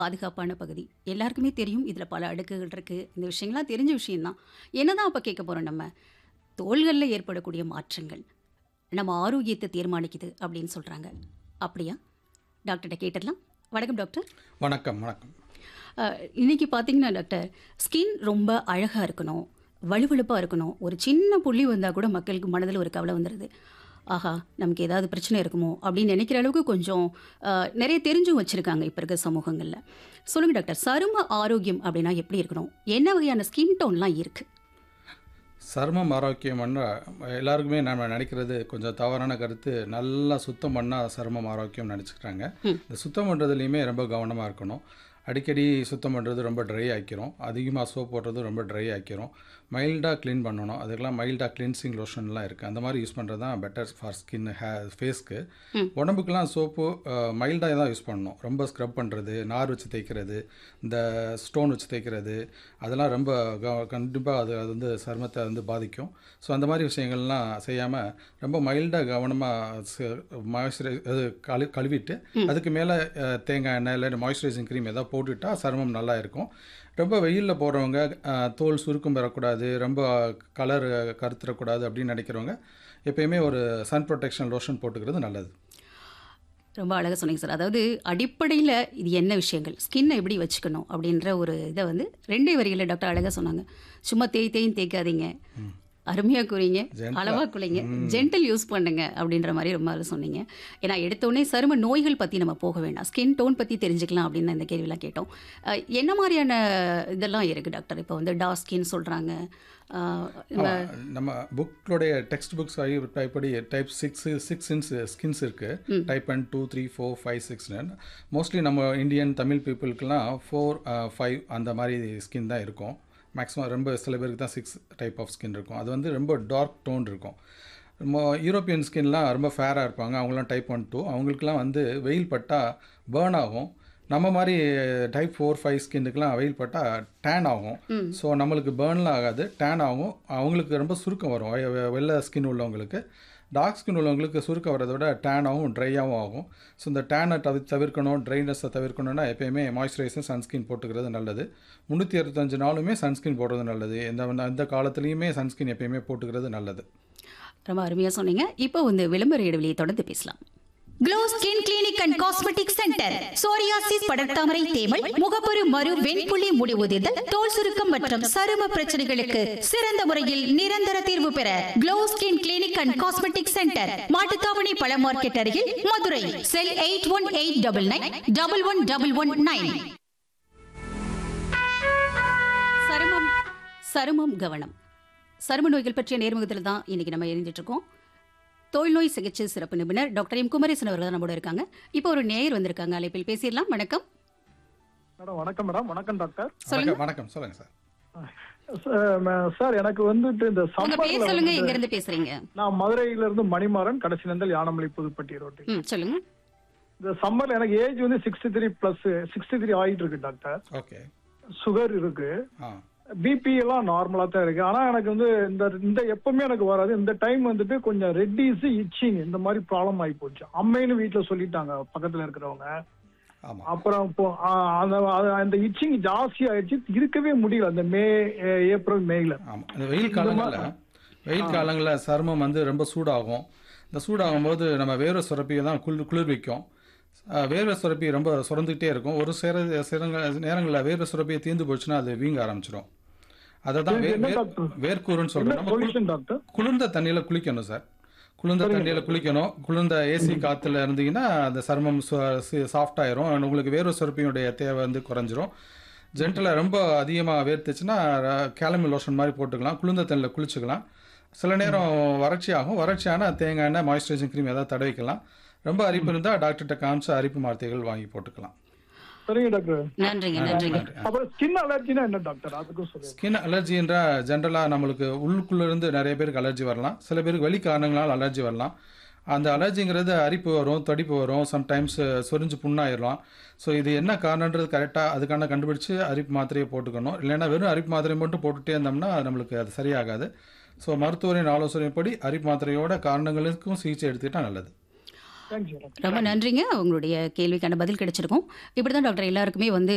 பாதுகாப்பான பகுதி. எல்லாருக்குமே தெரியும். இதில பல அடுக்குகள் இருக்கு. இந்த விஷயங்கள்லாம் தெரிஞ்ச விஷயம் தான். என்னதான் அப்ப கேட்க போறோம் நம்ம? தோள்கள்ல ஏற்படக்கூடிய மாற்றங்கள், நம்ம ஆரோக்கியத்த தீர்மானிக்குது அப்படின்னு சொல்றாங்க. அப்படியா? டாக்டர்ட்ட கேட்டுறலாம். வணக்கம் டாக்டர். வணக்கம், வணக்கம். அ இன்னைக்கு பார்த்தீங்கன்னா டாக்டர், ஸ்கின் ரொம்ப அழகா இருக்கணும், வழுவழுப்பா இருக்கணும். ஒரு சின்ன புள்ளி வந்தா கூட மக்களுக்கு மனதில ஒரு கவலை வந்துருது. ஆஹா! நமக்கு ஏதாவது பிரச்சனை இருக்குமோ? அப்படின்னு நினைக்கிற அளவுக்கு கொஞ்சம் அ நெறைய தெரிஞ்சும் வச்சிருக்காங்க இப்ப இருக்க சமூகங்கள்ல. சொல்லுங்க டாக்டர், சரும ஆரோக்கியம் அப்படின்னா எப்படி இருக்கணும்? என்ன வகையான ஸ்கின் டோன்லாம் இருக்கு? சருமம் ஆரோக்கியம்னா எல்லாருக்குமே நம்ம நினைக்கிறது கொஞ்சம் தவறான கருத்து. நல்லா சுத்தம் பண்ணா சருமம் ஆரோக்கியம்னு நினச்சிக்கிறாங்க. ம். இந்த சுத்தம் பண்ணுறதுலையுமே ரொம்ப கவனமா இருக்கணும். அடிக்கடி சுத்தம் பண்ணுறது ரொம்ப ட்ரை ஆக்கிரும். அதிகமாக சோப் போடுறது ரொம்ப ட்ரை ஆக்கிரும். மைல்டா கிளீன் பண்ணணும். அதுக்கெல்லாம் மைல்டா கிளீன்சிங் லோஷன்லாம் இருக்குது. அந்த மாதிரி யூஸ் பண்ணுறது தான் பெட்டர் ஃபார் ஸ்கின் ஹே ஃபேஸ்க்கு. ம். உடம்புக்கெல்லாம் சோப்பு அ மைல்டாக தான் யூஸ் பண்ணணும். ரொம்ப ஸ்க்ரப் பண்ணுறது, நார் வச்சு தேய்க்கிறது, இந்த ஸ்டோன் வச்சு தேய்க்கிறது, அதெல்லாம் ரொம்ப க கண்டிப்பா அது அது வந்து சருமத்தை வந்து பாதிக்கும். ஸோ அந்த மாதிரி விஷயங்கள்லாம் செய்யாம, ரொம்ப மைல்டா கவனமா ச மாய்ஸ்சரை அது கழு கழுவிட்டு, ம். அதுக்கு மேல அ தேங்காய் எண்ணெய் இல்ல மாய்ஸ்சரைசிங் கிரீம் ஏதாவது போட்டுட்டா சருமம் நல்லா இருக்கும். ரொம்ப வெயில்ல போடுறவங்க அ தோல் சுருக்கம் பெறக்கூடாது, ரொம்ப கலர் கருத்துறக்கூடாது அப்படின்னு நினைக்கிறவங்க, எப்பயுமே ஒரு சன் புரொடெக்ஷன் லோஷன் போட்டுக்கிறது நல்லது. ரொம்ப அழகா சொன்னீங்க சார். அதாவது அடிப்படையில இது என்ன விஷயங்கள்? ஸ்கின்ன எப்படி வச்சுக்கணும்? அப்படின்ற ஒரு இத வந்து 2 வரிகள்ல டாக்டர் அழகா சொன்னாங்க. சும்மா தேய் தேய்ன்னு தேய்க்காதீங்க. ம். அருமையா கூறீங்க. ஜென்டிலா அளவா குளிங்க. ம். ஜென்டில் யூஸ் பண்ணுங்க அப்படின்ற மாரி ரொம்ப அழகா சொன்னீங்க. ஏன்னா எடுத்தோனே சரும நோய்கள் பத்தி நம்ம போக வேண்டாம். ஸ்கின் டோன் பத்தி தெரிஞ்சுக்கலாம் அப்படின்னு இந்த கேள்விலாம் கேட்டோம். அ என்ன மாரியான இதெல்லாம் இருக்கு டாக்டர்? இப்போ வந்து டார்க் ஸ்கின் சொல்றாங்க. அ நம்ம ஆமா. நம்ம புக்களுடைய டெக்ஸ்ட் புக்ஸ் ஐ படி டைப் 6 6 சின்ஸ் ஸ்கின்ஸ் இருக்கு. ம். டைப் 1, 2, 3, 4, 5, 6ன்னு. மோஸ்ட்லி நம்ம இந்தியன் தமிழ் பீப்புளுக்குலாம் 4, அ 5 அந்த மாதிரி ஸ்கின் தான் இருக்கும். மேக்ஸிமம் ரொம்ப சில பேருக்கு தான் 6 டைப் ஆஃப் ஸ்கின் இருக்கும். அது வந்து ரொம்ப டார்க் டோன் இருக்கும். மோ யூரோப்பியன் ஸ்கின்லாம் ரொம்ப ஃபேரா இருப்பாங்க. அவங்கலாம் டைப் 1, 2 அவங்களுக்குலாம் வந்து வெயில் பட்டா பர்ன் ஆகும். நம்ம மாரி டைப் 4, 5 ஸ்கின்னுக்குலாம் வெயில் பட்டா டேன் ஆகும். ம். ஸோ நம்மளுக்கு பர்ன்லாம் ஆகாது. டேன் ஆகும். அவங்களுக்கு ரொம்ப சுருக்கம் வரும். வெ வெ வெள்ளை ஸ்கின் உள்ளவங்களுக்கு. டார்க் ஸ்கின் உள்ளவங்களுக்கு சுருக்கம் வரத விட டேனாவும், ட்ரையாவும் ஆகும். ஸோ இந்த டேனை தவி தவிர்க்கணும், ட்ரைனஸை தவிர்க்கணும்னா எப்பயுமே மாய்ஸ்சரைசர், சன்ஸ்கிரீன் போட்டுக்கிறது நல்லது. 365 நாளுமே சன்ஸ்கிரீன் போடுறது நல்லது. எந்த எந்த காலத்துலயுமே சன்ஸ்கிரீன் எப்பயுமே போட்டுக்கிறது நல்லது. ரொம்ப அருமையா சொன்னீங்க. இப்போ வந்து விளம்பர இடைவெளியை தொடர்ந்து பேசலாம். Glow skin clinic and cosmetic centre psoriasis படர்தாமரை தேமல் முகப்பரு மறு வெண்புள்ளி முடிவுதிர்தல் தோல் சுருக்கம் மற்றும் சரும பிரச்சனைகளுக்கு சிறந்த முறையில் நிரந்தர தீர்வு பெற glow skin clinic and cosmetic centre Mattuthavani பழ மார்க்கெட் அருகில் Madurai cell eight one eight double nine double one double one nine சருமம் சருமம் கவனம். சரும நோய்கள் பற்றிய நேர்முகத்தில் தான் இன்னைக்கு நம்ம இணைஞ்சிட்டு இருக்கோம். தோல் நோய் சிகிச்சை சிறப்பு நிபுணர் டாக்டர் எம் குமரேசன் அவர்கள் தான் நம்மோட இருக்காங்க. இப்போ ஒரு நேயர் வந்திருக்காங்க. அழைப்பில் பேசிடலாம். வணக்கம். மேடம் வணக்கம் மேடம் வணக்கம் டாக்டர் சொல்லுங்க. வணக்கம் வணக்கம் சொல்லுங்க சார். சார், ம- சார் எனக்கு வந்துட்டு இந்த உங்க சம்மர்ல பேர் சொல்லுங்க. வந்து எங்க இருந்து பேசுறீங்க? நான் மதுரையில இருந்து மணிமாறன் கடைசி நந்தல் யானமலை புதுப்பட்டி ரோட்டு ம் சொல்லுங்க. இந்த சம்மர்ல எனக்கு ஏஜ் வந்து sixty three plus sixty three ஆயிட்டு இருக்கு டாக்டர் ஓகே. சுகர் இருக்கு ஆ. பிபி எல்லாம் நார்மலா தான் இருக்கு ஆனா எனக்கு வந்து இந்த இந்த எப்பவுமே எனக்கு வராது இந்த டைம் வந்துட்டு கொஞ்சம் ரெட்டிஸ் இச்சிங் இந்த மாதிரி ப்ராப்ளம் ஆகி போச்சு அம்மைன்னு வீட்டுல சொல்லிட்டாங்க பக்கத்துல இருக்கிறவங்க ஆமா. அப்புறம் இப்போ ஆ, அந்த அது- அந்த இச்சிங் ஜாஸ்தி ஆயிடுச்சு இருக்கவே முடியல அந்த மே ஏ- ஏப்ரல் மேல ஆமா. இந்த வெயில் காலங்கள்ல வெயில் காலங்கள்ல சருமம் வந்து ரொம்ப சூடாகும். இந்த சூடாகும்போது நம்ம வேர்வை சுரப்பியை தான் குளிர் குளிர்விக்கும். அஹ் வேர்வை சுரப்பி ரொம்ப சுரந்துக்கிட்டே இருக்கும். ஒரு சில சில நேரங்களில் வேர்வை சுரப்பியை தீர்ந்து போச்சுன்னா அது வீங்க ஆரம்பிச்சிடும். அதை தான் இதுக்கு வேர் என்ன வேர் டாக்டர்? வேர்க்கூறுன்னு என்ன சொல்றோம். நம்ம குளி- சொல்யூஷன் டாக்டர் குளிர்ந்த தண்ணியில் குளிக்கணும் சார். குளிர்ந்த தண்ணியில் குளிக்கணும். குளிர்ந்த ஏசி காத்துல இருந்தீங்கன்னா அந்த சருமம் சாஃப்ட் ஆயிரும். உங்களுக்கு வேர்வை சுரப்பியுடைய தேவை வந்து குறைஞ்சிரும். ஜென்டலாக ரொம்ப அதிகமாக வேர்த்துச்சுன்னா கேலமில் லோஷன் மாதிரி போட்டுக்கலாம். குளிர்ந்த தண்ணியில் குளிச்சுக்கலாம். சில நேரம் வறட்சி ஆகும். வறட்சி ஆனால் தேங்காய் எண்ணெய் மாய்ஸ்சரைசிங் க்ரீம் ஏதாவது தடவிக்கலாம். ரொம்ப அரிப்பு இருந்தால் டாக்டர்கிட்ட காமிச்சு அரிப்பு மாத்திரைகள் வாங்கி போட்டுக்கலாம். சரிங்க டாக்டர் நன்றிங்க. நன்றிங்க. அப்புறம் ஸ்கின் அலர்ஜினா என்ன டாக்டர் அதுக்கும் சொல்லுங்க ஸ்கின் அலர்ஜின்ற ஜென்ரலாக நம்மளுக்கு உள்ளுக்குள்ள இருந்து நிறைய பேருக்கு அலர்ஜி வரலாம். சில பேருக்கு வெளி காரணங்களால் அலர்ஜி வரலாம். அந்த அலர்ஜிங்கிறது அரிப்பு வரும், தடிப்பு வரும், சம்டைம்ஸ் சொரிஞ்சு புண்ணாயிரலாம். ஸோ இது என்ன காரணன்றது கரெக்டாக அதுக்கான கண்டுபிடிச்சு அரிப்பு மாத்திரையை போட்டுக்கணும். இல்லைன்னா வெறும் அரிப்பு மாத்திரை மட்டும் போட்டுட்டே இருந்தோம்னா நம்மளுக்கு அது சரியாகாது. ஸோ மருத்துவரின் ஆலோசனைப்படி அரிப்பு மாத்திரையோட காரணங்களுக்கும் சிகிச்சை எடுத்துக்கிட்டா நல்லது. தேங்க்யூ டாக்டர் ரொம்ப நன்றிங்க. உங்களுடைய கேள்விக்கான பதில் கிடைச்சிருக்கும். இப்படி தான் டாக்டர் எல்லாருக்குமே வந்து